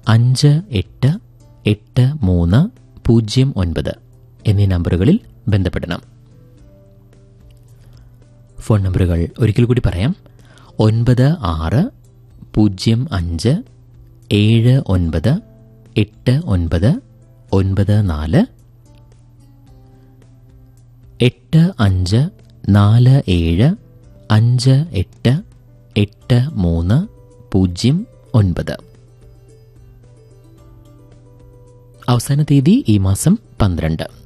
അഞ്ച് എട്ട് എട്ട് മൂന്ന് പൂജ്യം ഒൻപത് എന്നീ നമ്പറുകളിൽ ബന്ധപ്പെടണം ഫോൺ നമ്പറുകൾ ഒരിക്കൽ കൂടി പറയാം ഒൻപത് ആറ് പൂജ്യം അഞ്ച് ഏഴ് ഒൻപത് എട്ട് ഒൻപത് ഒൻപത് നാല് എട്ട് അഞ്ച് നാല് ഏഴ് അഞ്ച് എട്ട് എട്ട് മൂന്ന് പൂജ്യം ഒൻപത് അവസാന തീയതി ഈ മാസം പന്ത്രണ്ട്